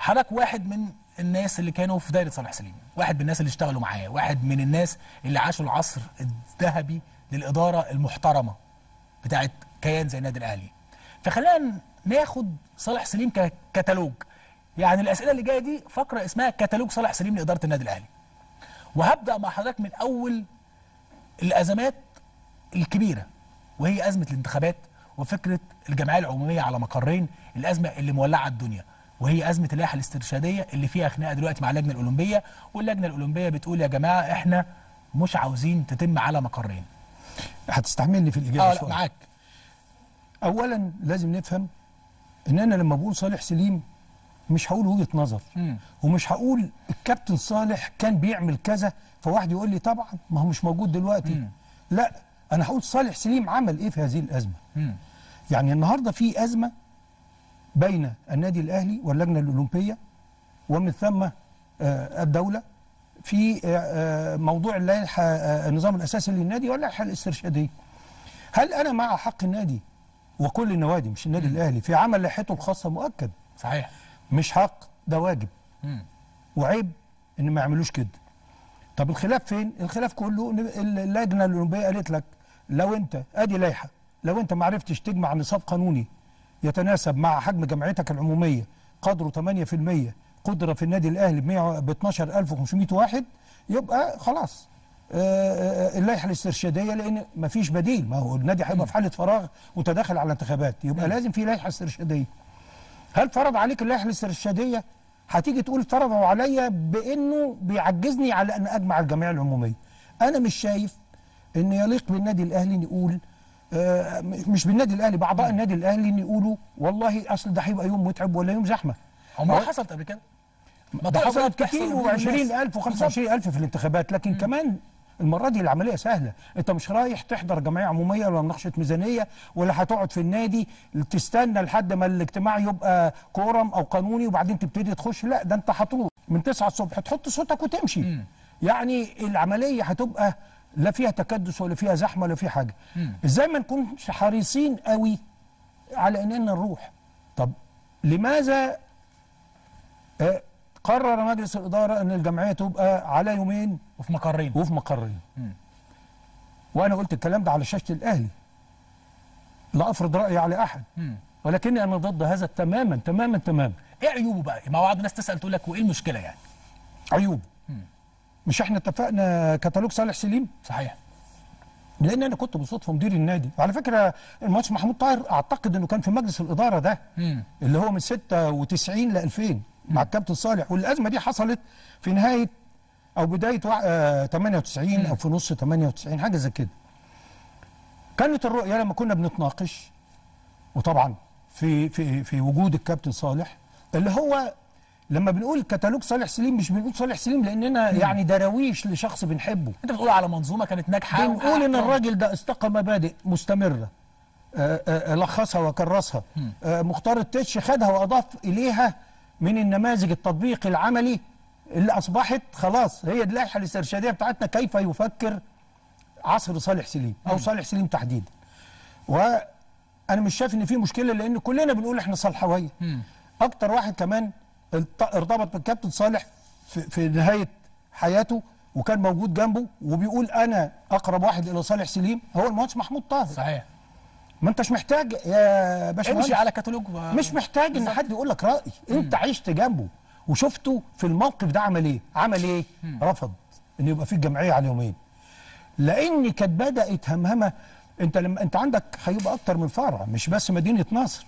حضرتك واحد من الناس اللي كانوا في دايره صالح سليم واحد من الناس اللي اشتغلوا معاه واحد من الناس اللي عاشوا العصر الذهبي للاداره المحترمه بتاعت كيان زي النادي الاهلي فخلينا ناخد صالح سليم ككتالوج يعني الاسئله اللي جايه دي فقره اسمها كتالوج صالح سليم لاداره النادي الاهلي وهبدا مع حضرتك من اول الازمات الكبيره وهي ازمه الانتخابات وفكره الجمعيه العموميه على مقرين الازمه اللي مولعه الدنيا وهي ازمه اللائحه الاسترشاديه اللي فيها خناقه دلوقتي مع اللجنه الاولمبيه واللجنه الاولمبيه بتقول يا جماعه احنا مش عاوزين تتم على مقرين هتستحملني في الاجابه اه لا شوية. معاك اولا لازم نفهم ان انا لما بقول صالح سليم مش هقول وجهه نظر مم. ومش هقول الكابتن صالح كان بيعمل كذا فواحد يقول لي طبعا ما هو مش موجود دلوقتي مم. لا انا هقول صالح سليم عمل ايه في هذه الازمه مم. يعني النهارده في ازمه بين النادي الاهلي واللجنه الاولمبيه ومن ثم آه، الدوله في آه، آه، موضوع اللائحه آه، النظام الاساسي للنادي واللائحه الاسترشاديه. هل انا مع حق النادي وكل النوادي مش النادي الاهلي في عمل لائحته الخاصه مؤكد صحيح مش حق ده واجب مم. وعيب ان ما يعملوش كده طب الخلاف فين الخلاف كله ان اللجنه الاولمبيه قالت لك لو انت ادي لائحه لو انت ما عرفتش تجمع نصاب قانوني يتناسب مع حجم جمعيتك العموميه قدره 8% قدره في النادي الاهلي ب 100 ب 12500 واحد يبقى خلاص آه، آه، اللائحه الاسترشاديه لان ما فيش بديل ما هو النادي هيبقى في حاله فراغ وتداخل على انتخابات يبقى لازم في لائحه استرشاديه هل فرض عليك اللائحه الاسترشاديه هتيجي تقول فرضوا عليا بانه بيعجزني على ان اجمع الجمعيه العموميه انا مش شايف ان يليق بالنادي الاهلي نقول آه، مش بالنادي الاهلي باعضاء النادي الاهلي ان يقولوا والله اصل ده هيبقى يوم متعب ولا يوم زحمه عمرها هو- حصلت قبل كده ما ده طبعاً حصلت بتحصل كتير وبين الناس. و20000 و25000 في الانتخابات لكن كمان المره دي العمليه سهله انت مش رايح تحضر جمعيه عموميه ولا مناقشه ميزانيه ولا هتقعد في النادي تستنى لحد ما الاجتماع يبقى كورم او قانوني وبعدين تبتدي تخش لا ده انت هتروح من 9 الصبح تحط صوتك وتمشي يعني العمليه هتبقى لا فيها تكدس ولا فيها زحمه ولا فيها حاجه ازاي ما نكونش حريصين قوي على اننا نروح طب لماذا آه، قرر مجلس الإدارة أن الجمعية تبقى على يومين وفي مقرين وفي مقرين وأنا قلت الكلام ده على شاشة الأهلي لا أفرض رأيي على أحد مم. ولكني أنا ضد هذا تماما تماما تماما ايه عيوبه بقى ما بعض الناس تسال تقول لك وايه المشكله يعني عيوب مش احنا اتفقنا كتالوج صالح سليم صحيح لان انا كنت بصدفه مدير النادي وعلى فكره المهندس محمود طاهر اعتقد انه كان في مجلس الاداره ده مم. اللي هو من 96 ل 2000 مع الكابتن صالح والازمه دي حصلت في نهايه او بدايه وع- آه 98 او في نص 98 حاجه زي كده كانت الرؤيه لما كنا بنتناقش وطبعا في في في وجود الكابتن صالح اللي هو لما بنقول كتالوج صالح سليم مش بنقول صالح سليم لاننا يعني دراويش لشخص بنحبه انت بتقول على منظومه كانت ناجحه بنقول ان وحققت- الراجل ده استقى مبادئ مستمره آه، آه، لخصها وكرسها آه، مختار التتش خدها واضاف اليها من النماذج التطبيق العملي اللي اصبحت خلاص هي دي اللائحه الاسترشاديه بتاعتنا كيف يفكر عصر صالح سليم او صالح سليم تحديدا وانا مش شايف ان في مشكله لان كلنا بنقول احنا صلحويه اكتر واحد كمان الت- ارتبط بالكابتن صالح في, في نهايه حياته وكان موجود جنبه وبيقول انا اقرب واحد الى صالح سليم هو المهندس محمود طاهر صحيح ما انتش محتاج يا باشمهندس امشي على كتالوج و- مش محتاج ان حد يقول لك راي انت عشت جنبه وشفته في الموقف ده عمل ايه عمل ايه رفض ان يبقى في الجمعيه على يومين لان كانت بدات همهمه انت لما انت عندك هيبقى اكتر من فرع مش بس مدينه نصر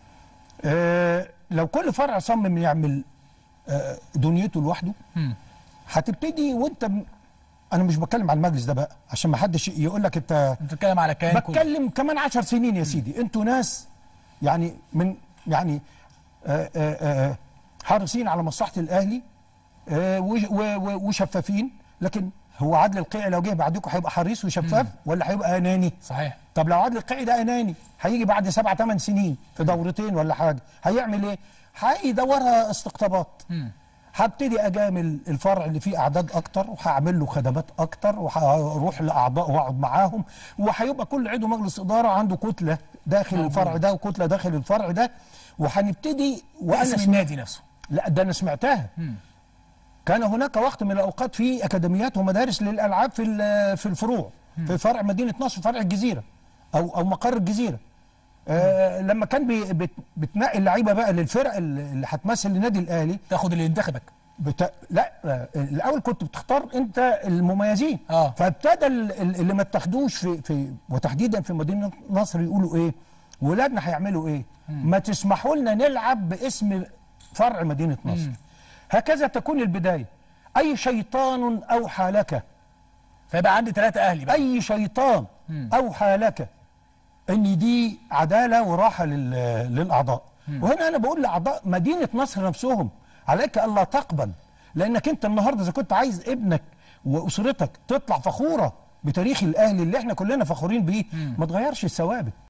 آه لو كل فرع صمم يعمل آه دنيته لوحده مم. هتبتدي وانت م... انا مش بتكلم على المجلس ده بقى عشان ما حدش يقول لك انت انت بتتكلم على كيان كله. بتكلم كمان عشر سنين يا سيدي انتوا ناس يعني من يعني آه، آه، آه، حريصين على مصلحه الاهلي آه، وش- و- و- وشفافين لكن هو عادل القيعي لو جه بعدكم هيبقى حريص وشفاف ولا هيبقى اناني؟ صحيح طب لو عادل القيعي ده اناني هيجي بعد سبع ثمان سنين في دورتين ولا حاجه هيعمل ايه؟ هيدورها استقطابات هبتدي اجامل الفرع اللي فيه اعداد اكتر وهعمل له خدمات اكتر وهروح لاعضاء واقعد معاهم وهيبقى كل عضو مجلس اداره عنده كتله داخل الفرع ده وكتله داخل الفرع ده وهنبتدي وانا تقسم سمعت النادي نفسه لا ده انا سمعتها مم. كان هناك وقت من الاوقات في اكاديميات ومدارس للالعاب في ال- في الفروع في فرع مدينه نصر فرع الجزيره او او مقر الجزيره آه لما كان بي بت بتنقي اللعيبه بقى للفرق اللي اللي هتمثل النادي الاهلي تاخد اللي ينتخبك بت... لا آه، الاول كنت بتختار انت المميزين آه. فابتدى ال- ال- اللي ما اتخدوش في في وتحديدا في مدينه نصر يقولوا ايه ولادنا هيعملوا ايه ما تسمحوا لنا نلعب باسم فرع مدينه نصر هكذا تكون البدايه اي شيطان اوحى لك فيبقى عندي ثلاثه اهلي بقى اي شيطان اوحى لك ان دي عداله وراحه لل- للاعضاء وهنا انا بقول لاعضاء مدينه نصر نفسهم عليك الا تقبل لانك انت النهارده اذا كنت عايز ابنك واسرتك تطلع فخوره بتاريخ الاهلي اللي احنا كلنا فخورين بيه ما تغيرش الثوابت